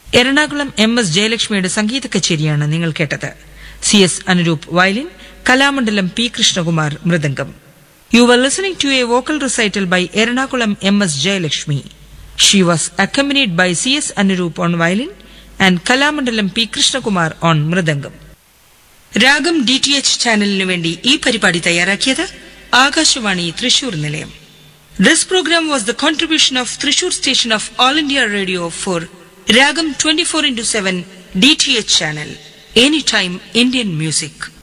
Ernakulam M S ജയലക്ഷ്മിയുടെ സംഗീത കച്ചേരിയാണ് നിങ്ങൾ കേട്ടത് C S Anuroop violin Kalamandalam P Krishnakumar mridangam you were listening to a vocal recital by Ernakulam M S Jayalakshmi she was accompanied by C S Anuroop on violin and Kalamandalam P Krishnakumar on mridangam Ragam D T H ചാനലിനു വേണ്ടി ഈ പരിപാടി തയ്യാറാക്കിയത് ആകാശവാണി തൃശൂർ നിലയം this programme was the contribution of Thrissur station of All India Radio for Ragam twenty four into seven D T H channel any time Indian music